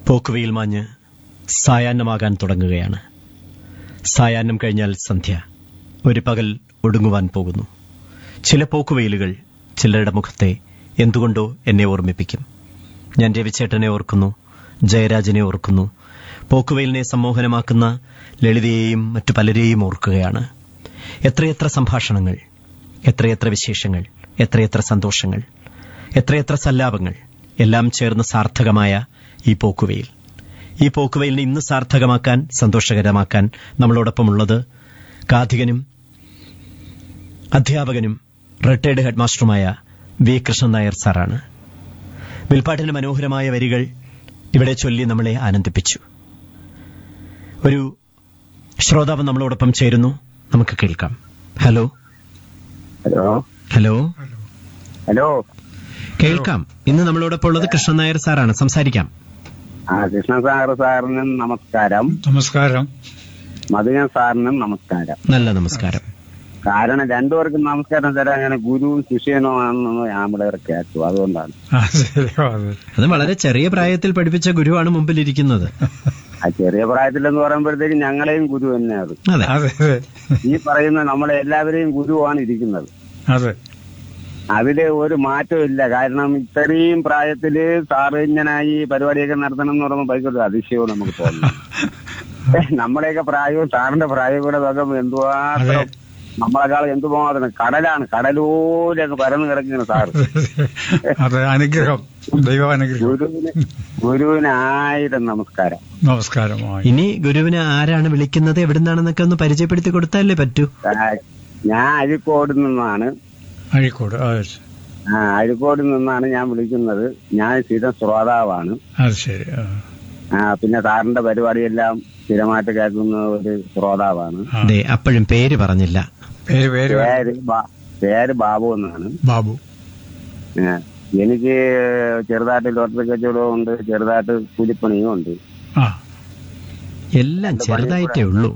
പോക്കുവെയിൽ മാഞ്ഞ് സായാഹ്നമാകാൻ തുടങ്ങുകയാണ് സായാഹ്നം കഴിഞ്ഞാൽ സന്ധ്യ ഒരു പകൽ ഒടുങ്ങുവാൻ പോകുന്നു ചില പോക്കുവെയിലുകൾ ചിലരുടെ മുഖത്തെ എന്തുകൊണ്ടോ എന്നെ ഓർമ്മിപ്പിക്കും ഞാൻ രവിച്ചേട്ടനെ ഓർക്കുന്നു ജയരാജനെ ഓർക്കുന്നു പോക്കുവെയിലിനെ സമ്മോഹനമാക്കുന്ന ലളിതയെയും മറ്റു പലരെയും ഓർക്കുകയാണ് എത്രയെത്ര സംഭാഷണങ്ങൾ എത്രയെത്ര വിശേഷങ്ങൾ എത്രയെത്ര സന്തോഷങ്ങൾ എത്രയെത്ര സല്ലാപങ്ങൾ എല്ലാം ചേർന്ന് സാർത്ഥകമായ ഈ പോക്കുവെയിൽ ഈ പോക്കുവെയിലിനെ ഇന്ന് സാർത്ഥകമാക്കാൻ സന്തോഷകരമാക്കാൻ നമ്മളോടൊപ്പമുള്ളത് കാഥികനും അധ്യാപകനും റിട്ടയർഡ് ഹെഡ്മാസ്റ്ററുമായ വി കൃഷ്ണൻ നായർ സാറാണ് വിൽപ്പാട്ടിന്റെ മനോഹരമായ വരികൾ ഇവിടെ ചൊല്ലി നമ്മളെ ആനന്ദിപ്പിച്ചു ഒരു ശ്രോതാവ് നമ്മളോടൊപ്പം ചേരുന്നു നമുക്ക് കേൾക്കാം ഹലോ ഹലോ ഹലോ ഹലോ കേൾക്കാം ഇന്ന് നമ്മളോടൊപ്പം ഉള്ളത് കൃഷ്ണൻ നായർ സാറാണ് സംസാരിക്കാം ആ കൃഷ്ണ സാർ സാറിനും നമസ്കാരം നമസ്കാരം മധുജൻ സാറിനും നമസ്കാരം നല്ല നമസ്കാരം കാരണം രണ്ടുപേർക്കും നമസ്കാരം തരാൻ ഞാൻ ഗുരുവും ശിഷ്യനുമാണെന്ന് ഞാൻ ഇവിടെ കേട്ടു അതുകൊണ്ടാണ് ആ ശരി അതെ അത് വളരെ ചെറിയ പ്രായത്തിൽ പഠിപ്പിച്ച ഗുരുവാണ് മുമ്പിലിരിക്കുന്നത് ആ ചെറിയ പ്രായത്തിലെന്ന് പറയുമ്പോഴത്തേക്ക് ഞങ്ങളെയും ഗുരു തന്നെയാണ് അതെ അതെ അതെ ഈ പറയുന്ന നമ്മളെ എല്ലാവരെയും ഗുരുവാണ് ഇരിക്കുന്നത് അതെ അതില് ഒരു മാറ്റവും ഇല്ല കാരണം ഇത്രയും പ്രായത്തില് സാറ് ഇങ്ങനെ ഈ പരിപാടിയൊക്കെ നടത്തണം എന്ന് പറയുമ്പോൾ ഭയങ്കര അതിശയവും നമുക്ക് തോന്നുന്നു നമ്മളെയൊക്കെ പ്രായവും സാറിന്റെ പ്രായവും കൂടെ നോക്കുമ്പോ എന്തുമാത്രം നമ്മളെക്കാൾ എന്തുമാത്രം കടലാണ് കടലൂരെ അങ്ങ് പരന്നു കിടക്കുന്ന സാറ് അതെ അനുഗ്രഹം ദൈവ അനുഗ്രഹം ഗുരുവിന് ഗുരുവിന് ആയിരം നമസ്കാരം നമസ്കാരമായി ഇനി ഗുരുവിനെ ആരാണ് വിളിക്കുന്നത് എവിടുന്നാണെന്നൊക്കെ ഒന്ന് പരിചയപ്പെടുത്തി കൊടുത്താലേ പറ്റൂ ആ, ഞാൻ അഴിക്കോട് നിന്നാണ് അഴീക്കോട് അതെ ആ, അഴിക്കോട് നിന്നാണ് ഞാൻ വിളിക്കുന്നത് ഞാൻ സ്ഥിരം ശ്രോതാവാണ് അത് ശരി ആ. ആ, പിന്നെ സാറിന്റെ പരിപാടിയെല്ലാം സ്ഥിരമായിട്ട് കേൾക്കുന്ന ഒരു ശ്രോതാവാണ് ആ. അതെ അപ്പോഴും പേര് പറഞ്ഞില്ല പേര് പേര് പേര് ബാ- പേര് ബാബു എന്നാണ് ബാബു ആ, എനിക്ക് ചെറുതായിട്ട് ലോട്ടറി കച്ചവടവും ഉണ്ട് ചെറുതായിട്ട് കൂലിപ്പണിയും ഉണ്ട് ആ എല്ലാം ചെറുതായിട്ടേ ഉള്ളൂ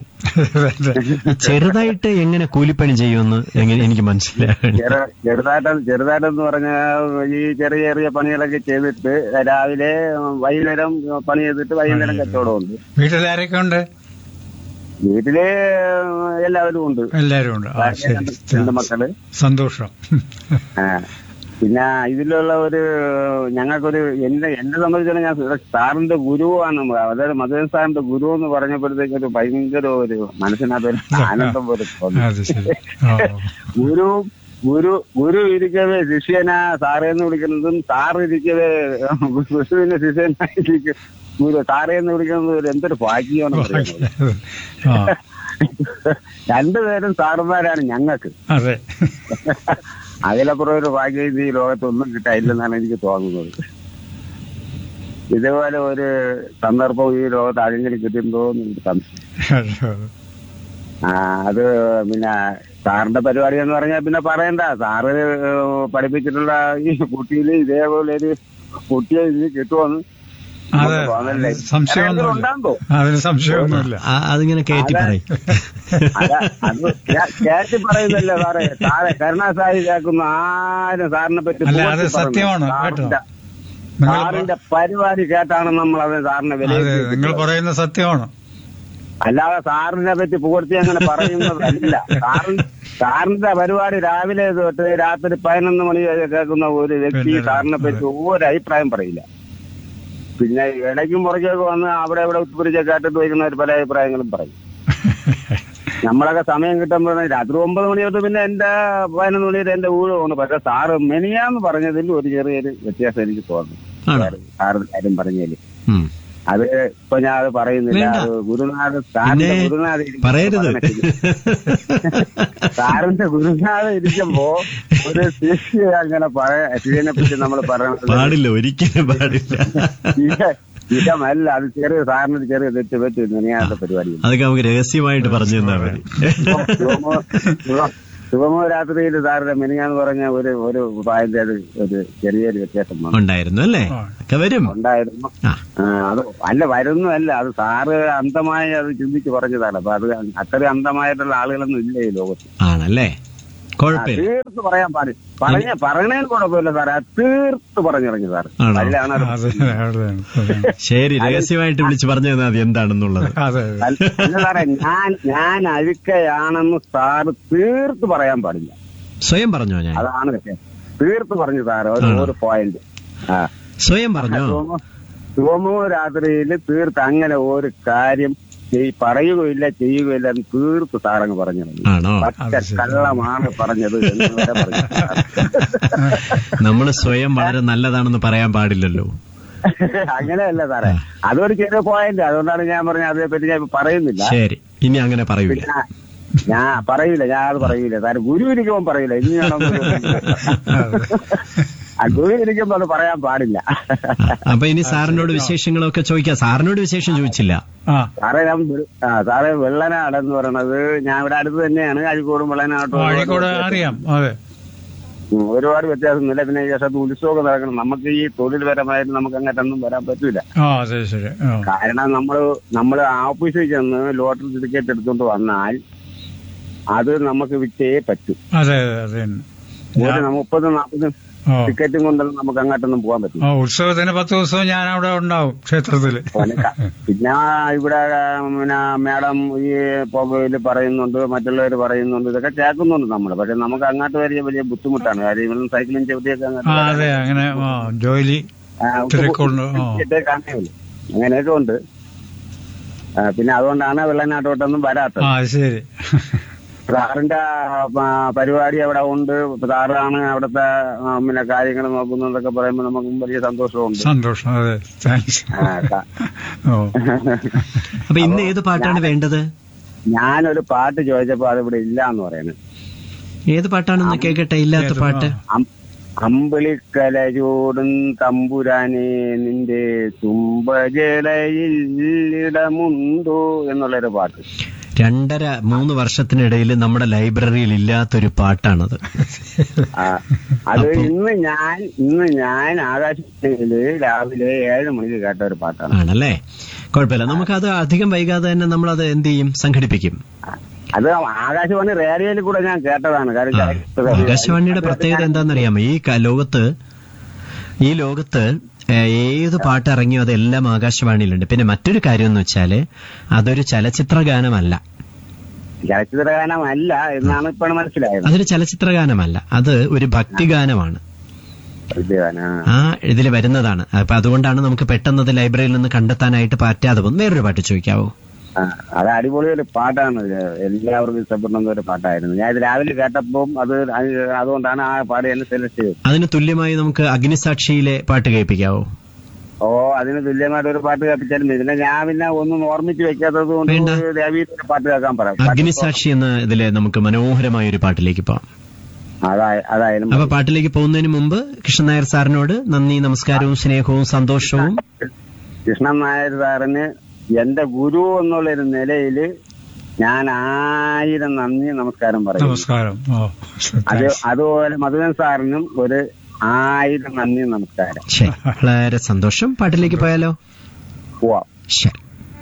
ചെറുതായിട്ട് എങ്ങനെ കൂലിപ്പണി ചെയ്യുമെന്ന് എങ്ങനെ എനിക്ക് മനസ്സിലാകും ചെറു- ചെറുതായിട്ട് ചെറുതായിട്ടെന്ന് പറഞ്ഞാൽ ഈ ചെറിയ ചെറിയ പണികളൊക്കെ ചെയ്തിട്ട് രാവിലെ വൈകുന്നേരം പണി ചെയ്തിട്ട് വൈകുന്നേരം കച്ചവടമുണ്ട് വീട്ടിലാരൊക്കെ ഉണ്ട് വീട്ടില് എല്ലാവരും ഉണ്ട് എല്ലാരും ഉണ്ട് ആ ശരി രണ്ട് മക്കള് സന്തോഷം ആ. പിന്നെ ഇതിലുള്ള ഒരു ഞങ്ങൾക്കൊരു എന്നെ എന്നെ സംബന്ധിച്ചാണ് ഞാൻ സാറിന്റെ ഗുരുവാണ് അതായത് മധുരൻ സാറിന്റെ ഗുരു എന്ന് പറഞ്ഞപ്പോഴത്തേക്ക് ഒരു ഭയങ്കര ഒരു മനസ്സിനകത്ത് ഒരു ആനന്ദം പോലെ തോന്നി അത് ശരി ഓ ഗുരു ഗുരു ഗുരു ഇരിക്കവേ ശിഷ്യനാ സാറേ എന്ന് വിളിക്കുന്നതും സാർ ഇരിക്കവേ ഗുരുവിന്റെ ശിഷ്യനായിരിക്കും ഗുരു സാറേ എന്ന് വിളിക്കുന്നത് ഒരു എന്തൊരു ഭാഗ്യമാണ് പറയുന്നത് ആ രണ്ടുപേരും സാറുമാരാണ് ഞങ്ങൾക്ക് അതെ അതിലപ്പുറം ഒരു ഭാഗ്യം ഈ ലോകത്തൊന്നും കിട്ടാനില്ലെന്നാണ് എനിക്ക് തോന്നുന്നത് ഇതേപോലെ ഒരു സന്ദർഭം ഈ ലോകത്ത് ആരെങ്കിലും കിട്ടുന്നുണ്ടോ എന്ന് എനിക്ക് സംശയം ആ, അത് പിന്നെ സാറിന്റെ പരിപാടി എന്ന് പറഞ്ഞാൽ പിന്നെ പറയണ്ട സാറ് പഠിപ്പിച്ചിട്ടുള്ള ഈ കുട്ടിയിൽ ഇതേപോലെ ഒരു കുട്ടിയെ ഇനി കിട്ടുമെന്ന് അതെ നമുക്ക് തോന്നല്ലേ? സംശയമൊന്നുമില്ല ഉണ്ടാകുമ്പോ അതിന് സംശയമൊന്നുമില്ല ആ, അതിങ്ങനെ കയറ്റി പറയും അതാ അത് ഞാൻ കേട്ടി പറയുന്നല്ലേ സാറേ സാറെ കരുണാസായി കേൾക്കുന്ന ആരും സാറിനെ പറ്റി അല്ല, അത് പുകഴ്ത്തി പറയുന്നു. സത്യമാണ്, സാറിന്റെ- നിങ്ങൾ സാറിന്റെ പരിപാടി കേട്ടാണ് നമ്മൾ അത് സാറിനെ അതെ നിങ്ങൾ വിലയിരുത്തി പറയുന്ന സത്യമാണ് അല്ലാതെ സാറിനെ പറ്റി പുകഴ്ത്തി അങ്ങനെ പറയുന്നതല്ല സാറിൻ സാറിന്റെ പരിപാടി രാവിലെ തൊട്ട് രാത്രി പതിനൊന്ന് മണി വരെ കേൾക്കുന്ന ഒരു വ്യക്തി പിന്നെ, സാറിനെ പറ്റി ഒരു അഭിപ്രായം പറയില്ല പിന്നെ ഇടയ്ക്കും പുറകേക്ക് വന്ന് അവിടെ ഇവിടെ ഉത്തുപിടിച്ച് കേട്ടിട്ട് വയ്ക്കുന്നവർ പല അഭിപ്രായങ്ങളും പറയും നമ്മളൊക്കെ സമയം കിട്ടുമ്പോൾ രാത്രി ഒമ്പത് മണി തൊട്ട് പിന്നെ എന്റെ പതിനൊന്ന് മണി വരെ എന്റെ ഊഴമാണ് പക്ഷെ സാറ് മെനിയാന്ന് പറഞ്ഞതിൽ ഒരു ചെറിയൊരു വ്യത്യാസം എനിക്ക് തോന്നുന്നു ആണോ സാറിന്റെ കാര്യം പറഞ്ഞതിൽ ഉം. അത് ഇപ്പൊ ഞാൻ അത് പറയുന്നില്ല വേണ്ട. അത് ഗുരുനാഥ് സാറിന്റെ പിന്നെ ഗുരുനാഥ് ഇരിക്കുമ്പോ പറയരുത് പറഞ്ഞിട്ടില്ല. സാറിന്റെ ഗുരുനാഥ് ഇരിക്കുമ്പോ ഒരു ശിഷ്യ അങ്ങനെ പറയാ ശിഷ്യനെ പറ്റി നമ്മൾ പറയണത് പാടില്ല ഒരിക്കലും പാടില്ല ഇത- ഇതമല്ല അത് ചെറിയ സാറിന് ഒരു ചെറിയ തെറ്റ് പറ്റി മെനിയാത്ത പരിപാടി അതൊക്കെ നമുക്ക് രഹസ്യമായിട്ട് പറഞ്ഞു തന്നാ മതി ശുഭമോ രാത്രിയിൽ സാറിന്റെ മെനിയാന്ന് പറഞ്ഞ ഒരു ഒരു പായന്റെ അത് ഒരു ചെറിയൊരു വ്യത്യാസം വന്നു. ഉണ്ടായിരുന്നു അല്ലേ ആ. ഒക്കെ വരും ഉണ്ടായിരുന്നു ആ ആ, അത് അല്ല വരുന്നതല്ല അത് സാറ് അന്ധമായി അത് ചിന്തിച്ച് പറഞ്ഞതാണ് അപ്പൊ അത് അത്രയും അന്ധമായിട്ടുള്ള ആളുകളൊന്നും ഇല്ല ഈ ലോകത്ത് ആണല്ലേ കുഴപ്പമില്ല തീർത്ത് പറയാൻ പാടില്ല പറഞ്ഞ പറയണേന് കുഴപ്പമില്ല സാറേ അത് തീർത്ത് പറഞ്ഞിറങ്ങി സാർ ആണോ? അതിലാണ് ഒരു- അതെ അവിടെയാണ് അതെ. ശരി രഹസ്യമായിട്ട് വിളിച്ച് പറഞ്ഞു തന്നാൽ അത് എന്താണെന്നുള്ളത് അതെ അല്ല അല്ല സാറേ ഞാൻ ഞാൻ അഴുക്കയാണെന്ന് സാറ് തീർത്ത് പറയാൻ പാടില്ല സ്വയം പറഞ്ഞോ ഞാൻ അതാണ് വിഷയം തീർത്ത് പറഞ്ഞു സാറ് ഒരു ആണോ? ഒരു പോയിന്റ് ആ സ്വയം പറഞ്ഞോ ശുഭമോ രാത്രിയിൽ തീർത്ത് അങ്ങനെ ഒരു കാര്യം ചെയ്- പറയുകയില്ല ചെയ്യുകയില്ല എന്ന് തീർത്ത് സാറങ്ങ് പറഞ്ഞു ആണോ പച്ച അത് ശരി. കള്ളമാണ് പറഞ്ഞത് എന്ന് വരെ പറഞ്ഞു നമ്മൾ സ്വയം വളരെ നല്ലതാണെന്ന് പറയാൻ പാടില്ലല്ലോ അങ്ങനെയല്ല സാറേ അതൊരു ചെറിയ പോയിന്റ് അതുകൊണ്ടാണ് ഞാൻ പറഞ്ഞത് അതിനെ പറ്റി ഞാൻ ഇപ്പൊ പറയുന്നില്ല ശരി ഇനി അങ്ങനെ പറയൂല പിന്നെ ഞാൻ പറയൂല ഞാൻ അത് പറയൂല സാറ് ഗുരു ഇരിക്കുമ്പോൾ പറയൂല ഇനി ആ ഗുരു ഇരിക്കുമ്പോ അത് പറയാൻ പാടില്ല അപ്പൊ ഇനി സാറിനോട് വിശേഷങ്ങളൊക്കെ ചോദിക്കാം സാറിനോട് വിശേഷം ചോദിച്ചില്ല ആ സാറേ ഞാൻ വെ- ആ സാറേ വെള്ളനാട് എന്ന് പറയണത് ഞാൻ ഇവിടെ അടുത്ത് തന്നെയാണ് അഴിക്കോടും വെള്ളനാട്ടും കോഴിക്കോട് അറിയാം അതെ ഉം, ഒരുപാട് വ്യത്യാസമൊന്നുമില്ല പിന്നെ ഈ വർഷത്ത് ഉത്സവമൊക്കെ നടക്കണം നമുക്ക് ഈ തൊഴിൽപരമായിട്ട് നമുക്ക് അങ്ങോട്ടൊന്നും വരാൻ പറ്റൂല ആ അതെ ശരി ആ കാരണം നമ്മൾ നമ്മൾ ഓഫീസിൽ ചെന്ന് ലോട്ടറി ടിക്കറ്റ് എടുത്തുകൊണ്ട് വന്നാൽ അത് നമുക്ക് വിറ്റേ പറ്റൂ അതെ അതെ അതെ തന്നെ. ഒരു ന- മുപ്പത് നാൽപ്പത് ഓ ടിക്കറ്റും കൊണ്ടൊന്നും നമുക്ക് അങ്ങോട്ടൊന്നും പോകാൻ പറ്റില്ല ആ ഉത്സവത്തിന് പത്ത് ദിവസവും ഞാൻ അവിടെ ഉണ്ടാവും ക്ഷേത്രത്തില് പിന്നെ ക- പിന്നെ ഇവിടെ പിന്നെ മാഡം ഈ പുകയില് പറയുന്നുണ്ട് മറ്റുള്ളവർ പറയുന്നുണ്ട് ഇതൊക്കെ കേൾക്കുന്നുണ്ട് നമ്മൾ പക്ഷെ നമുക്ക് അങ്ങോട്ട് വലിയ വലിയ ബുദ്ധിമുട്ടാണ് കാര്യം ഇവിടെ സൈക്ലിംഗ് ചവിട്ടിയൊക്കെ അങ്ങോട്ട് ആ അതെ അങ്ങനെ ആ ജോലി ആ, തിരക്കുണ്ട്, ആ. ഇട്ടേ കാണുകയുള്ളൂ. അങ്ങനെയൊക്കെ ഉണ്ട് ആ, പിന്നെ അതുകൊണ്ടാണ് വെള്ളനാട്ടോട്ടൊന്നും വരാത്തത് ആ ശരി സാറിന്റെ ആ, പരിപാടി അവിടെ ഉണ്ട് സാറാണ് അവിടുത്തെ ആ, പിന്നെ കാര്യങ്ങൾ നോക്കുന്നതൊക്കെ പറയുമ്പോൾ നമുക്കും വലിയ സന്തോഷമുണ്ട് സന്തോഷം അതെ താങ്ക്സ് ആ, ക- ഓ അപ്പൊ ഇന്ന് ഏത് പാട്ടാണ് വേണ്ടത് ഞാനൊരു പാട്ട് ചോദിച്ചപ്പോ അത് ഇവിടെ ഇല്ല എന്ന് പറയുന്നത് ഏത് പാട്ടാണെന്ന് കേൾക്കട്ടെ ഇല്ലാത്ത പാട്ട് അം- അമ്പിളിക്കലചൂടും തമ്പുരാനെ നിന്റെ തുമ്പജലയിൽ ഇടമുണ്ടോ എന്നുള്ളൊരു പാട്ട് രണ്ടര മൂന്ന് വർഷത്തിനിടയിൽ നമ്മുടെ ലൈബ്രറിയിൽ ഇല്ലാത്തൊരു പാട്ടാണത് ആ, അത് അപ്പം- ഇന്ന് ഞാൻ ഇന്ന് ഞാൻ ആകാശത്തില് രാവിലെ ഏഴ് മണിക്ക് കേട്ട ഒരു പാട്ടാണ് ആണല്ലേ കുഴപ്പമില്ല നമുക്കത് അധികം വൈകാതെ തന്നെ നമ്മൾ അത് എന്ത് ചെയ്യും സംഘടിപ്പിക്കും അത് ആകാശവാണി റേഡിയോയിൽ കൂടെ ഞാൻ കേട്ടതാണ് ആ, കാര്യം ആകാശവാണിയുടെ പ്രത്യേകത എന്താണെന്നറിയാമോ ഈ ക- ലോകത്ത് ഈ ലോകത്ത് ഏഹ്, ഏത് പാട്ട് ഇറങ്ങിയോ അതെല്ലാം ആകാശവാണിയിലുണ്ട് പിന്നെ മറ്റൊരു കാര്യം എന്ന് വെച്ചാല് അതൊരു ചലച്ചിത്ര ഗാനമല്ല ചലച്ചിത്രഗാനമല്ല എന്നാണ് ഇപ്പോൾ മനസ്സിലായത് അതൊരു ചലച്ചിത്ര ഗാനമല്ല അത് ഒരു ഭക്തിഗാനമാണ് വിദ്യഗാനം, ആ. ആ ഇതിൽ വരുന്നതാണ് അപ്പൊ അതുകൊണ്ടാണ് നമുക്ക് പെട്ടെന്ന് അത് ലൈബ്രറിയിൽ നിന്ന് കണ്ടെത്താനായിട്ട് പറ്റാതെ പോകും വേറൊരു പാട്ട് ചോദിക്കാവോ ആ, അത് അടിപൊളി ഒരു പാട്ടാണ് ഇത്. എല്ലാവർക്കും ഇഷ്ടപ്പെടുന്ന ഒരു പാട്ടായിരുന്നു ഞാൻ ഇത് രാവിലെ കേട്ടപ്പോൾ അത് അത് അതുകൊണ്ടാണ് ആ പാട്ട് എന്നെ സെലക്ട് ചെയ്തത് അതിന് തുല്യമായി നമുക്ക് അഗ്നിസാക്ഷിയിലെ പാട്ട് കേൾപ്പിക്കാവോ ഓ അതിന് തുല്യമായിട്ട് ഒരു പാട്ട് കേൾപ്പിച്ചാലും ഇതിനെ ഞാൻ പിന്നെ ഒന്നും ഓർമ്മിച്ച് വെക്കാത്തത് കൊണ്ട് വേണ്ട. രവിയുടെ പാട്ട് കേൾക്കാൻ പറയാം അഗ്നിസാക്ഷി എന്ന ഇതിലെ നമുക്ക് മനോഹരമായ ഒരു പാട്ടിലേക്ക് പോവാം അതായ- അതായാലും അപ്പൊ മതി. പാട്ടിലേക്ക് പോകുന്നതിന് മുമ്പ് കൃഷ്ണൻ നായർ സാറിനോട് നന്ദി നമസ്കാരവും സ്നേഹവും സന്തോഷവും കൃഷ്ണൻ നായർ സാറിന് എന്റെ ഗുരു എന്നുള്ളൊരു നിലയില് ഞാൻ ആയിരം നന്ദി നമസ്കാരം പറയും നമസ്കാരം ഓ അത് അതുപോലെ മധുവൻ സാറിനും ഒരു ആയിരം നന്ദി നമസ്കാരം ശരി വളരെ സന്തോഷം പാട്ടിലേക്ക് പോയാലോ പോവാം ശരി